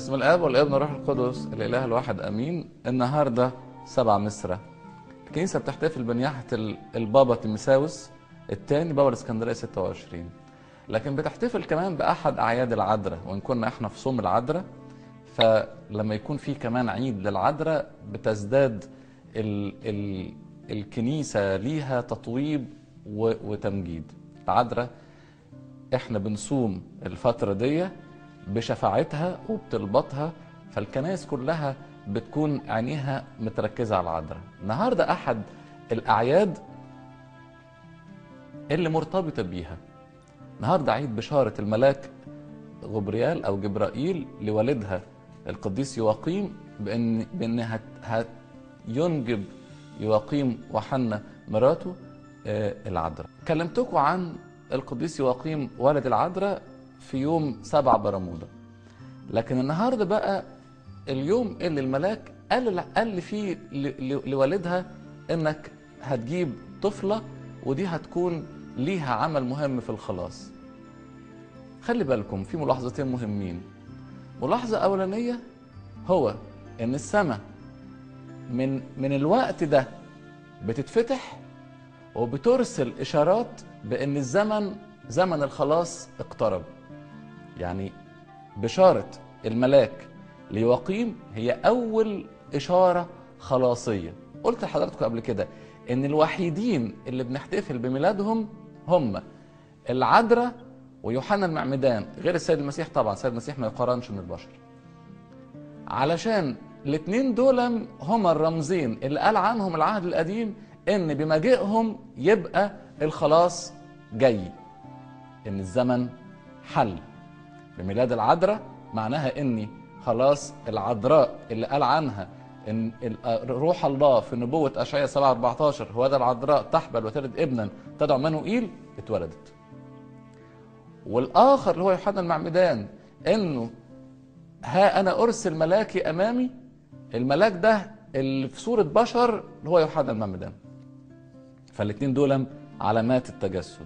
بسم الاب والابن والروح القدس الاله الواحد امين النهارده سبع مصر الكنيسه بتحتفل بنياحه ال- البابا تيمساوس الثاني بابا الاسكندريه 26 لكن بتحتفل كمان باحد اعياد العذراء وان كنا احنا في صوم العذراء فلما يكون في كمان عيد للعذراء بتزداد ال ال الكنيسه ليها تطويب و- وتمجيد العذراء احنا بنصوم الفترة دي بشفاعتها وبطلباتها فالكنائس كلها بتكون عينيها متركزة على العذراء النهاردة أحد الأعياد اللي مرتبطة بيها النهاردة عيد بشارة الملاك غبريال أو جبرائيل لوالدها القديس يواقيم بأن بأن هت هت ينجب يواقيم وحنا مراته آه، العذراء كلمتكم عن القديس يواقيم ولد العذراء في يوم سبع برمودا لكن النهارده بقى اليوم اللي الملاك قال قال فيه ل- ل- لوالدها انك هتجيب طفله ودي هتكون ليها عمل مهم في الخلاص خلي بالكم في ملاحظتين مهمين ملاحظه اولانيه هو ان السماء من من الوقت ده بتتفتح وبترسل اشارات بان الزمن زمن الخلاص اقترب يعني بشاره الملاك ليواقيم هي اول اشاره خلاصيه قلت لحضراتكم قبل كده ان الوحيدين اللي بنحتفل بميلادهم هم العذراء ويوحنا المعمدان غير السيد المسيح طبعا السيد المسيح ما يقارنش من البشر علشان الاثنين دول هما الرمزين اللي قال عنهم العهد القديم ان بمجيئهم يبقى الخلاص جاي ان الزمن حل بميلاد العذراء معناها اني خلاص العذراء اللي قال عنها ان ال- روح الله في نبوة اشعياء 7 14 هو ده العذراء تحبل وتلد ابنا تدعو منوئيل اتولدت والاخر اللي هو يوحنا المعمدان انه ها انا ارسل ملاكي امامي الملاك ده اللي في صوره بشر اللي هو يوحنا المعمدان فالاثنين دول علامات التجسد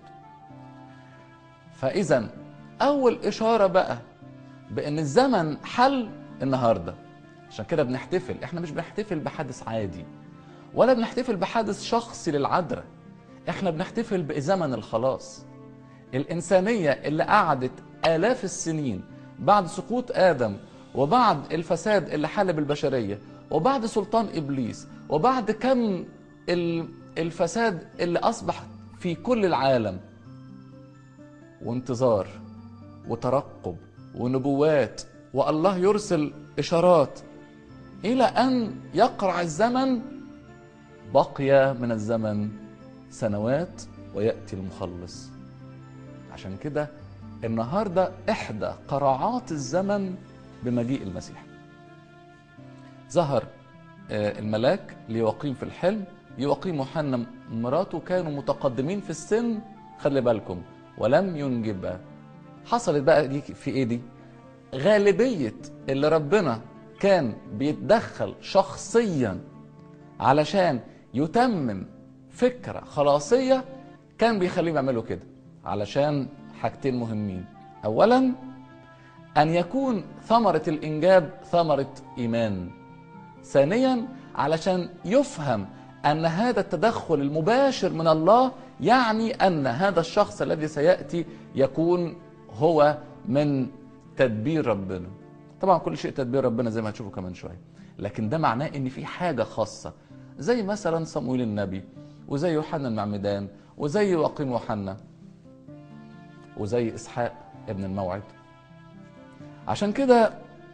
فاذا اول اشاره بقى بان الزمن حل النهارده عشان كده بنحتفل احنا مش بنحتفل بحدث عادي ولا بنحتفل بحدث شخصي للعذراء احنا بنحتفل بزمن الخلاص الإنسانية اللي قعدت آلاف السنين بعد سقوط آدم وبعد الفساد اللي حل بالبشرية وبعد سلطان إبليس وبعد كم ال- الفساد اللي أصبح في كل العالم وانتظار وترقب ونبوات والله يرسل إشارات إلى أن يقرع الزمن بقي من الزمن سنوات ويأتي المخلص عشان كده النهارده احدى قراعات الزمن بمجيء المسيح ظهر آه، الملاك ليقيم في الحلم يقيم يوحنا مراته كانوا متقدمين في السن خلي بالكم ولم ينجبا حصلت بقى دي في ايه دي غالبيه اللي ربنا كان بيتدخل شخصيا علشان يتمم فكره خلاصيه كان بيخليهم يعملوا كده علشان حاجتين مهمين اولا ان يكون ثمره الانجاب ثمره ايمان ثانيا علشان يفهم ان هذا التدخل المباشر من الله يعني ان هذا الشخص الذي سياتي يكون هو من تدبير ربنا طبعا كل شيء تدبير ربنا زي ما هتشوفوا كمان شويه لكن ده معناه ان في حاجه خاصه زي مثلا صمويل النبي وزي يوحنا المعمدان وزي يواقيم يوحنا وزي اسحاق ابن الموعد عشان كده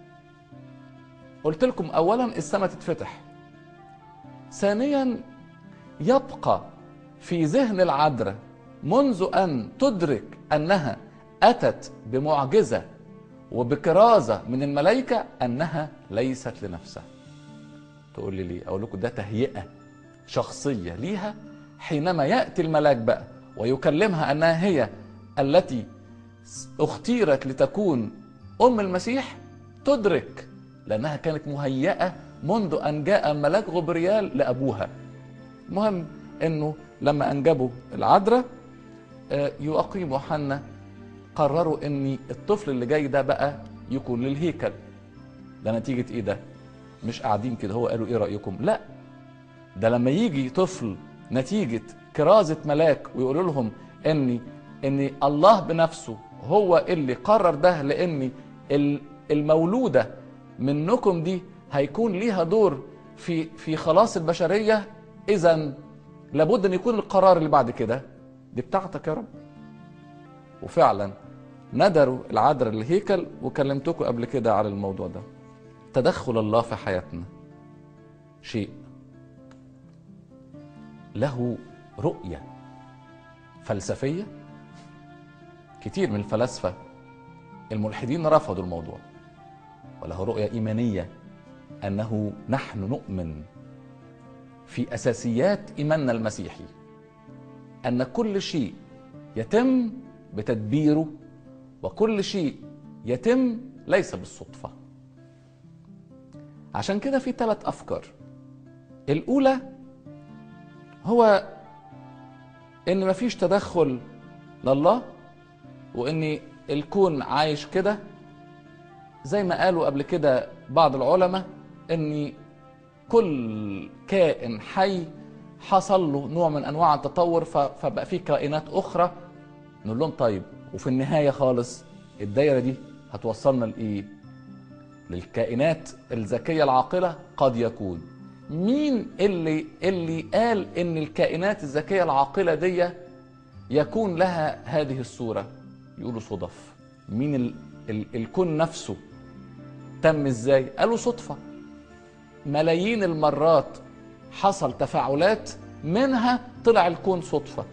قلت لكم اولا السماء تتفتح ثانيا يبقى في ذهن العذراء منذ ان تدرك انها اتت بمعجزه وبكرازه من الملائكه انها ليست لنفسها تقول لي ليه اقول لكم ده تهيئه شخصيه ليها حينما ياتي الملاك بقى ويكلمها انها هي التي اختيرت لتكون ام المسيح تدرك لانها كانت مهيئه منذ ان جاء ملاك غبريال لابوها المهم انه لما انجبوا العذراء آه، يقيم وحنا قرروا ان الطفل اللي جاي ده بقى يكون للهيكل ده نتيجه ايه ده مش قاعدين كده هو قالوا ايه رايكم لا ده لما يجي طفل نتيجه كرازه ملاك ويقولوا لهم ان ان الله بنفسه هو اللي قرر ده لان ال- المولوده منكم دي هيكون ليها دور في في خلاص البشريه اذا لابد ان يكون القرار اللي بعد كده دي بتاعتك يا رب وفعلا ندروا العذراء الهيكل وكلمتكم قبل كده على الموضوع ده تدخل الله في حياتنا شيء له رؤيه فلسفيه كتير من الفلاسفه الملحدين رفضوا الموضوع وله رؤيه ايمانيه انه نحن نؤمن في اساسيات ايماننا المسيحي ان كل شيء يتم بتدبيره وكل شيء يتم ليس بالصدفه عشان كده في ثلاث افكار الاولى هو ان مفيش تدخل لله وان الكون عايش كده زي ما قالوا قبل كده بعض العلماء ان كل كائن حي حصل له نوع من انواع التطور ف- فبقى فيه كائنات اخرى نقول لهم طيب وفي النهايه خالص الدايره دي هتوصلنا لايه للكائنات الذكيه العاقله قد يكون مين اللي اللي قال ان الكائنات الذكيه العاقله دي يكون لها هذه الصوره يقولوا صدف مين ال ال الكون نفسه تم ازاي قالوا صدفه ملايين المرات حصل تفاعلات منها طلع الكون صدفه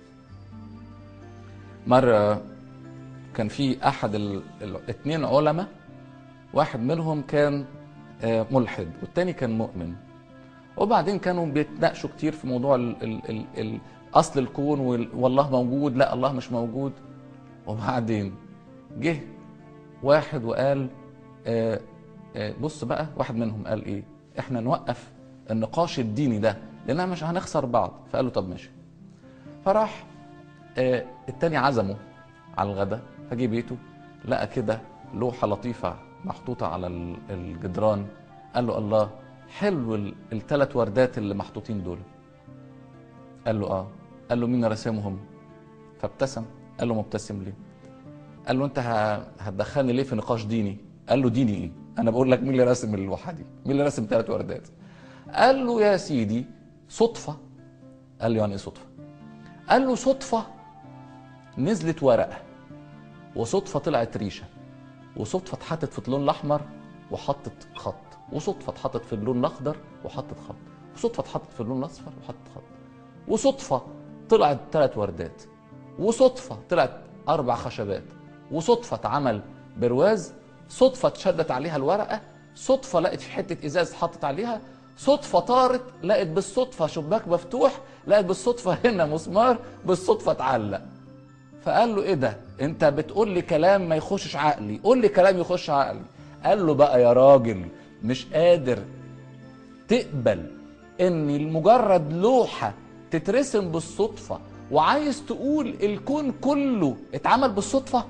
مره كان في احد ال- الاثنين علماء واحد منهم كان آه، ملحد والتاني كان مؤمن وبعدين كانوا بيتناقشوا كتير في موضوع ال ال ال ال اصل الكون وال- والله موجود لا الله مش موجود وبعدين جه واحد وقال آه، آه، بص بقى واحد منهم قال ايه احنا نوقف النقاش الديني ده لاننا مش هنخسر بعض فقال له طب ماشي فراح آه، التاني عزمه على الغداء فجي بيته لقى كده لوحه لطيفه محطوطه على ال- الجدران قال له الله حلو الثلاث وردات اللي محطوطين دول قال له اه قال له مين رسمهم فابتسم قال له مبتسم ليه قال له انت ه- هتدخلني ليه في نقاش ديني قال له ديني ايه انا بقول لك مين اللي رسم اللوحه دي مين اللي رسم ثلاث وردات قال له يا سيدي صدفه قال له يعني ايه صدفه قال له صدفه نزلت ورقه وصدفه طلعت ريشه وصدفه اتحطت في اللون الاحمر وحطت خط وصدفه اتحطت في اللون الاخضر وحطت خط وصدفه اتحطت في اللون الاصفر وحطت خط وصدفه طلعت ثلاث وردات وصدفه طلعت اربع خشبات وصدفه اتعمل برواز صدفه اتشدت عليها الورقه صدفه لقت في حته ازاز اتحطت عليها صدفه طارت لقت بالصدفه شباك مفتوح لقت بالصدفه هنا مسمار بالصدفه اتعلق فقال له ايه ده انت بتقول لي كلام ما يخشش عقلي قول لي كلام يخش عقلي قال له بقى يا راجل مش قادر تقبل ان المجرد لوحه تترسم بالصدفه وعايز تقول الكون كله اتعمل بالصدفه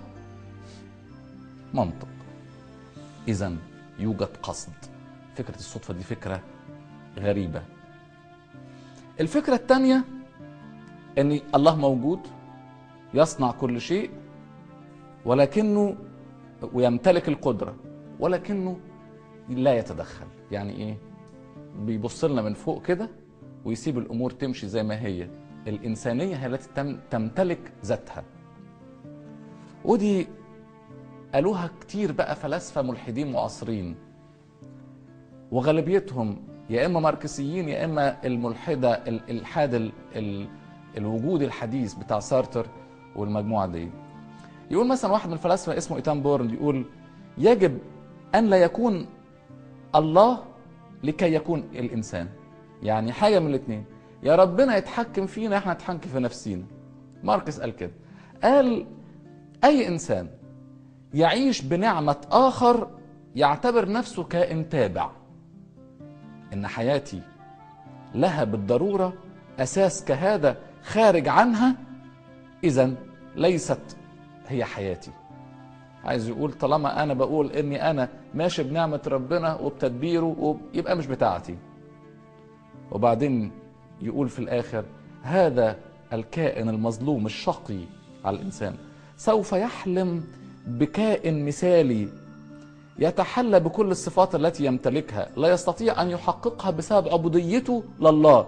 منطق اذا يوجد قصد فكره الصدفه دي فكره غريبه الفكره الثانيه ان الله موجود يصنع كل شيء ولكنه ويمتلك القدره ولكنه لا يتدخل يعني ايه بيبص لنا من فوق كده ويسيب الامور تمشي زي ما هي الانسانيه هي التي تم- تمتلك ذاتها ودي قالوها كتير بقى فلاسفه ملحدين معاصرين وغالبيتهم يا اما ماركسيين يا اما الملحده ال- الالحاد ال- ال- الوجود الحديث بتاع سارتر والمجموعه دي يقول مثلا واحد من الفلاسفه اسمه ايتان بورن يقول يجب ان لا يكون الله لكي يكون الانسان يعني حاجه من الاثنين يا ربنا يتحكم فينا احنا نتحكم في نفسينا ماركس قال كده قال اي انسان يعيش بنعمه اخر يعتبر نفسه كائن تابع ان حياتي لها بالضروره اساس كهذا خارج عنها اذا ليست هي حياتي عايز يقول طالما انا بقول اني انا ماشي بنعمه ربنا وبتدبيره يبقى مش بتاعتي وبعدين يقول في الاخر هذا الكائن المظلوم الشقي على الانسان سوف يحلم بكائن مثالي يتحلى بكل الصفات التي يمتلكها لا يستطيع ان يحققها بسبب عبوديته لله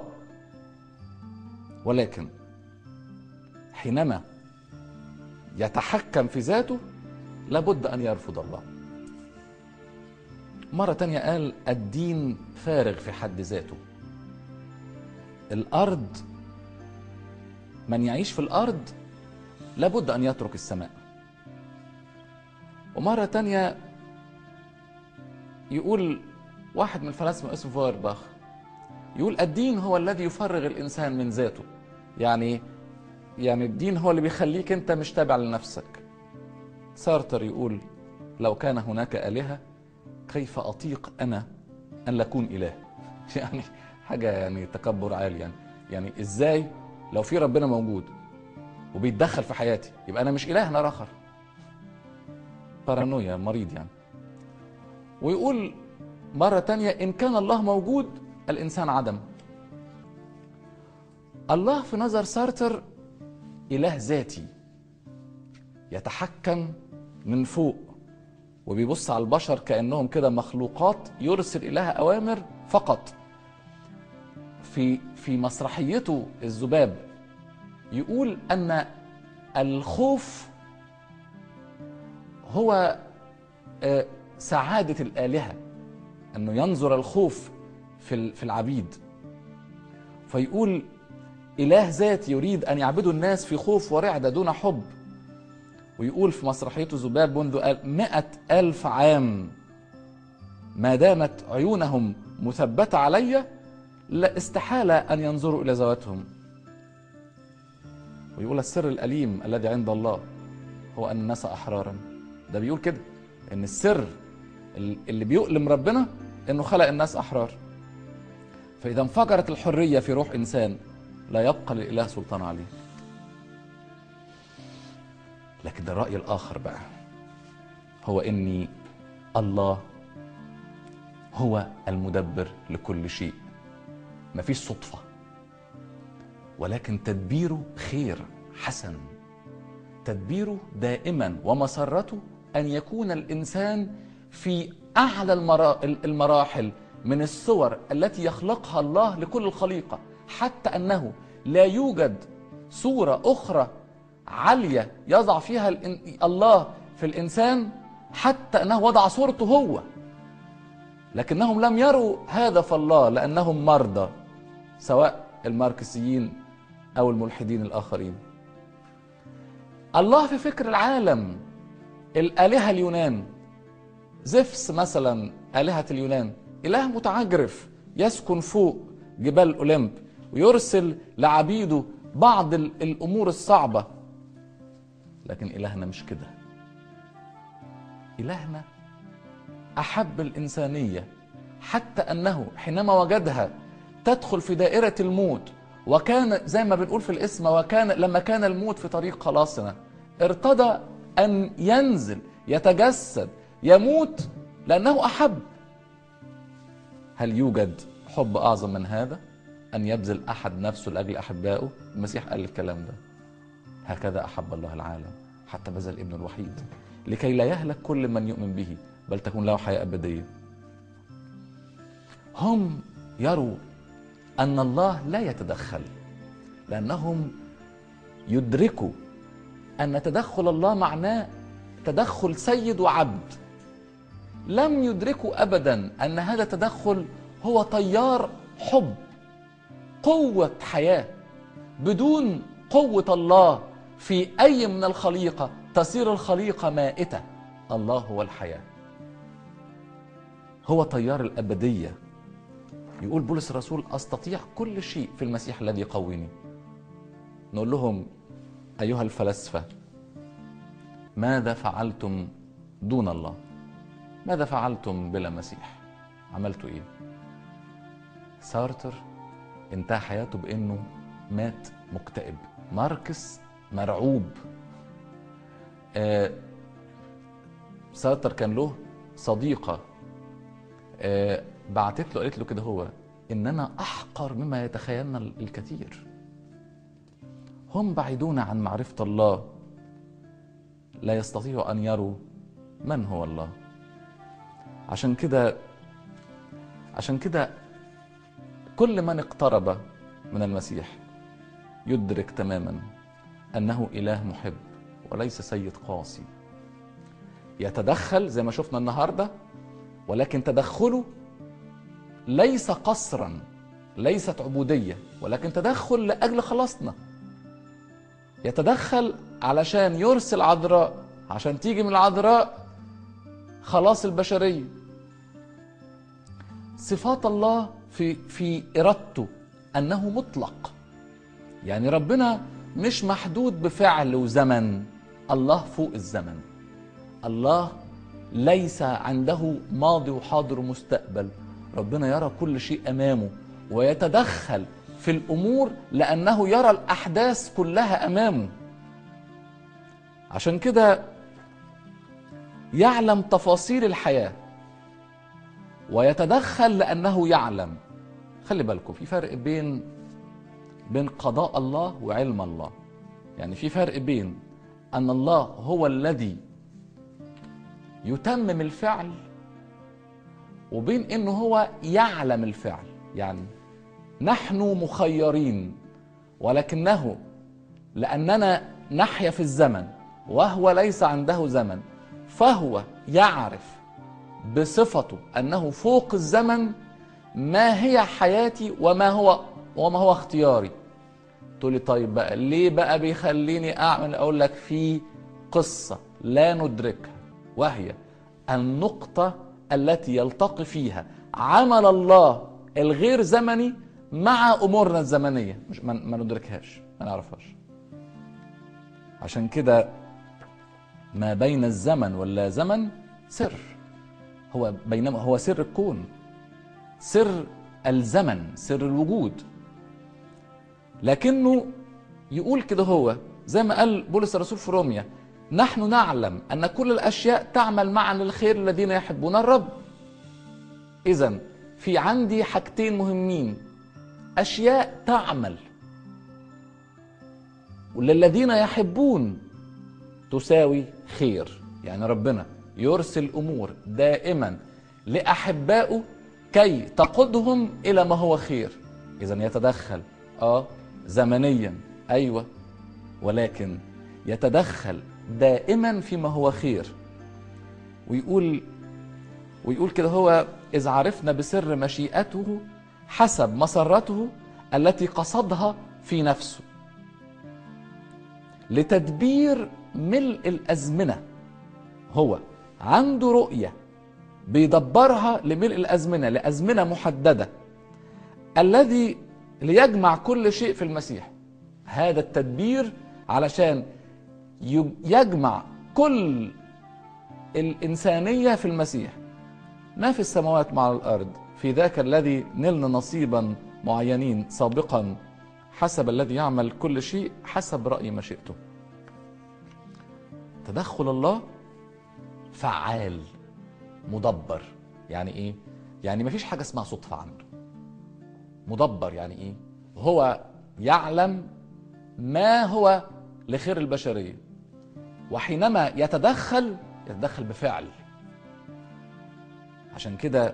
ولكن حينما يتحكم في ذاته لابد ان يرفض الله مرة تانية قال الدين فارغ في حد ذاته الأرض من يعيش في الأرض لابد أن يترك السماء ومرة تانية يقول واحد من الفلاسفة اسمه فويرباخ يقول الدين هو الذي يفرغ الإنسان من ذاته يعني يعني الدين هو اللي بيخليك أنت مش تابع لنفسك سارتر يقول لو كان هناك آلهة كيف أطيق أنا أن لا أكون إله يعني حاجة يعني تكبر عالي يعني يعني إزاي لو في ربنا موجود وبيتدخل في حياتي يبقى أنا مش إله أنا آخر بارانويا مريض يعني ويقول مرة تانية إن كان الله موجود الإنسان عدم الله في نظر سارتر إله ذاتي يتحكم من فوق وبيبص على البشر كأنهم كده مخلوقات يرسل إليها أوامر فقط في في مسرحيته الذباب يقول أن الخوف هو سعادة الآلهة أنه ينظر الخوف في في العبيد فيقول إله ذاتي يريد أن يعبدوا الناس في خوف ورعدة دون حب ويقول في مسرحيته ذباب منذ مئة ألف عام ما دامت عيونهم مثبتة علي لا استحالة أن ينظروا إلى ذواتهم ويقول السر الأليم الذي عند الله هو أن الناس أحرارا ده بيقول كده ان السر اللي بيؤلم ربنا انه خلق الناس احرار فاذا انفجرت الحريه في روح انسان لا يبقى للاله سلطان عليه لكن الراي الاخر بقى هو اني الله هو المدبر لكل شيء مفيش صدفه ولكن تدبيره خير حسن تدبيره دائما ومسرته ان يكون الانسان في اعلى المراحل من الصور التي يخلقها الله لكل الخليقه حتى انه لا يوجد صوره اخرى عاليه يضع فيها الله في الانسان حتى انه وضع صورته هو لكنهم لم يروا هذا في الله لانهم مرضى سواء الماركسيين او الملحدين الاخرين الله في فكر العالم الآلهة اليونان زفس مثلا آلهة اليونان إله متعجرف يسكن فوق جبال أولمب ويرسل لعبيده بعض الأمور الصعبة لكن إلهنا مش كده إلهنا أحب الإنسانية حتى أنه حينما وجدها تدخل في دائرة الموت وكان زي ما بنقول في الاسم وكان لما كان الموت في طريق خلاصنا ارتضى أن ينزل يتجسد يموت لأنه أحب هل يوجد حب أعظم من هذا أن يبذل أحد نفسه لأجل أحبائه المسيح قال الكلام ده هكذا أحب الله العالم حتى بذل ابنه الوحيد لكي لا يهلك كل من يؤمن به بل تكون له حياة أبدية هم يروا أن الله لا يتدخل لأنهم يدركوا أن تدخل الله معناه تدخل سيد وعبد لم يدركوا أبدا أن هذا التدخل هو تيار حب قوة حياة بدون قوة الله في أي من الخليقة تصير الخليقة مائتة الله هو الحياة هو تيار الأبدية يقول بولس الرسول أستطيع كل شيء في المسيح الذي يقويني نقول لهم أيها الفلاسفة ماذا فعلتم دون الله ماذا فعلتم بلا مسيح عملتوا ايه سارتر انتهى حياته بانه مات مكتئب ماركس مرعوب آه ساتر كان له صديقة آه، بعتت له قالت له كده هو إننا أحقر مما يتخيلنا الكثير هم بعيدون عن معرفة الله لا يستطيعوا أن يروا من هو الله عشان كده عشان كده كل من اقترب من المسيح يدرك تماما انه اله محب وليس سيد قاسي يتدخل زي ما شفنا النهارده ولكن تدخله ليس قصرا ليست عبوديه ولكن تدخل لاجل خلاصنا يتدخل علشان يرسل عذراء عشان تيجي من العذراء خلاص البشريه صفات الله في في ارادته انه مطلق يعني ربنا مش محدود بفعل وزمن الله فوق الزمن الله ليس عنده ماضي وحاضر ومستقبل ربنا يرى كل شيء امامه ويتدخل في الامور لانه يرى الاحداث كلها امامه عشان كده يعلم تفاصيل الحياه ويتدخل لانه يعلم خلي بالكم في فرق بين بين قضاء الله وعلم الله يعني في فرق بين ان الله هو الذي يتمم الفعل وبين انه هو يعلم الفعل يعني نحن مخيرين ولكنه لاننا نحيا في الزمن وهو ليس عنده زمن فهو يعرف بصفته انه فوق الزمن ما هي حياتي وما هو وما هو اختياري تقول لي طيب بقى ليه بقى بيخليني اعمل اقول لك في قصه لا ندركها وهي النقطه التي يلتقي فيها عمل الله الغير زمني مع امورنا الزمنيه مش ما, ما ندركهاش ما نعرفهاش عشان كده ما بين الزمن واللا زمن سر هو بينما هو سر الكون سر الزمن سر الوجود لكنه يقول كده هو زي ما قال بولس الرسول في روميا نحن نعلم ان كل الاشياء تعمل معا للخير الذين يحبون الرب اذا في عندي حاجتين مهمين اشياء تعمل وللذين يحبون تساوي خير يعني ربنا يرسل امور دائما لاحبائه كي تقودهم الى ما هو خير اذا يتدخل اه زمنيا ايوه ولكن يتدخل دائما فيما هو خير ويقول ويقول كده هو إذ عرفنا بسر مشيئته حسب مسرته التي قصدها في نفسه لتدبير ملء الأزمنة هو عنده رؤية بيدبرها لملء الأزمنة لأزمنة محددة الذي ليجمع كل شيء في المسيح هذا التدبير علشان يجمع كل الإنسانية في المسيح ما في السماوات مع الأرض في ذاك الذي نلنا نصيبا معينين سابقا حسب الذي يعمل كل شيء حسب رأي مشيئته تدخل الله فعال مدبر يعني ايه يعني مفيش حاجه اسمها صدفه عنده مدبر يعني ايه هو يعلم ما هو لخير البشريه وحينما يتدخل يتدخل بفعل عشان كده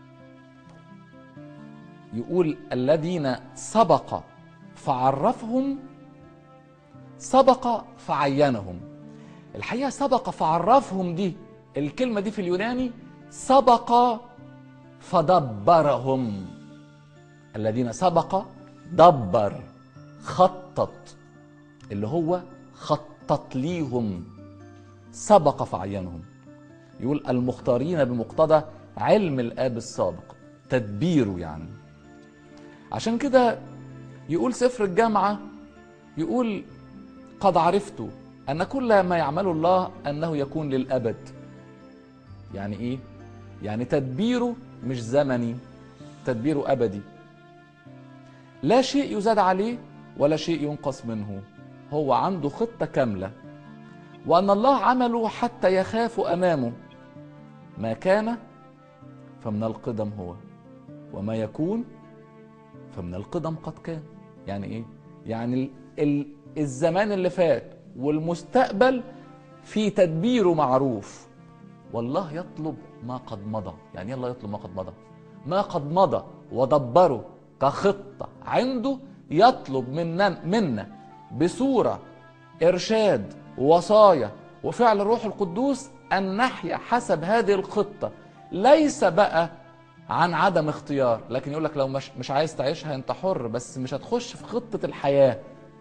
يقول الذين سبق فعرفهم سبق فعينهم الحقيقه سبق فعرفهم دي الكلمه دي في اليوناني سبق فدبرهم الذين سبق دبر خطط اللي هو خطط ليهم سبق فعينهم يقول المختارين بمقتضى علم الاب السابق تدبيره يعني عشان كده يقول سفر الجامعه يقول قد عرفت ان كل ما يعمله الله انه يكون للابد يعني ايه يعني تدبيره مش زمني تدبيره ابدي لا شيء يزاد عليه ولا شيء ينقص منه هو عنده خطه كامله وأن الله عمله حتى يخافوا أمامه ما كان فمن القدم هو وما يكون فمن القدم قد كان يعني ايه يعني ال ال الزمان اللي فات والمستقبل في تدبيره معروف والله يطلب ما قد مضى يعني الله يطلب ما قد مضى ما قد مضى ودبره كخطة عنده يطلب منا منا بصورة إرشاد ووصايا وفعل الروح القدوس أن نحيا حسب هذه الخطة ليس بقى عن عدم اختيار لكن يقول لك لو مش مش عايز تعيشها انت حر بس مش هتخش في خطة الحياة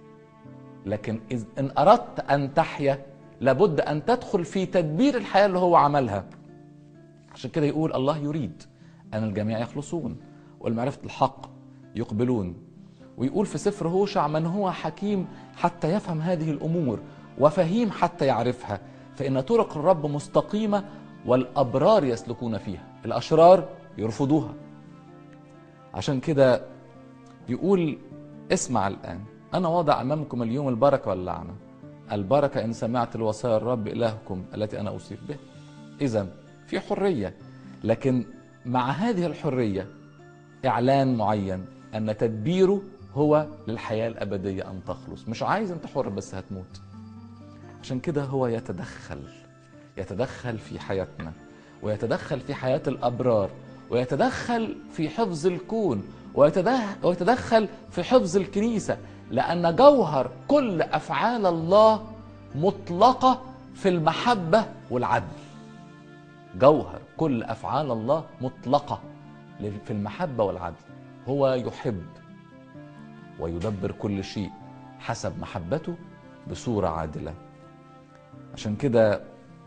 لكن إذ ان اردت ان تحيا لابد ان تدخل في تدبير الحياة اللي هو عملها عشان كده يقول الله يريد ان الجميع يخلصون والمعرفة الحق يقبلون ويقول في سفر هوشع من هو حكيم حتى يفهم هذه الامور وفهيم حتى يعرفها فان طرق الرب مستقيمه والابرار يسلكون فيها الاشرار يرفضوها عشان كده يقول اسمع الان انا واضع امامكم اليوم البركه واللعنه البركه ان سمعت الوصايا الرب الهكم التي انا اوصيك به اذا في حريه لكن مع هذه الحريه اعلان معين ان تدبيره هو للحياه الابديه ان تخلص مش عايز انت حر بس هتموت عشان كده هو يتدخل يتدخل في حياتنا ويتدخل في حياه الابرار ويتدخل في حفظ الكون ويتدخل في حفظ الكنيسه لان جوهر كل افعال الله مطلقه في المحبه والعدل جوهر كل افعال الله مطلقه في المحبه والعدل هو يحب ويدبر كل شيء حسب محبته بصوره عادله عشان كده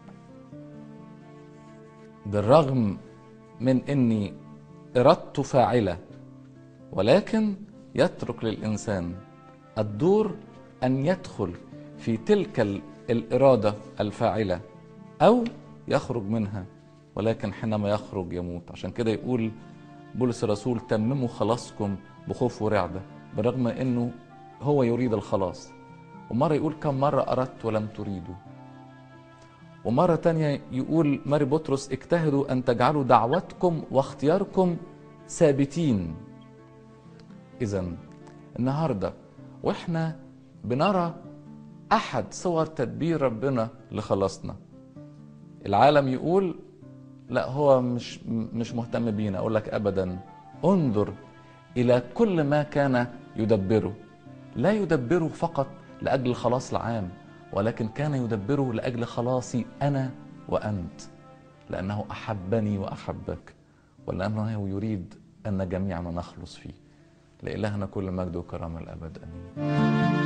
بالرغم من اني ارادته فاعله ولكن يترك للانسان الدور ان يدخل في تلك الاراده الفاعله او يخرج منها ولكن حينما يخرج يموت عشان كده يقول بولس الرسول تمموا خلاصكم بخوف ورعده بالرغم انه هو يريد الخلاص ومره يقول كم مره اردت ولم تريدوا ومرة تانية يقول ماري بطرس اجتهدوا أن تجعلوا دعوتكم واختياركم ثابتين إذا النهاردة وإحنا بنرى أحد صور تدبير ربنا لخلاصنا العالم يقول لا هو مش مش مهتم بينا اقول لك ابدا انظر الى كل ما كان يدبره لا يدبره فقط لاجل الخلاص العام ولكن كان يدبره لاجل خلاصي انا وانت لانه احبني واحبك ولانه يريد ان جميعنا نخلص فيه لالهنا كل مجد وكرامه الابد امين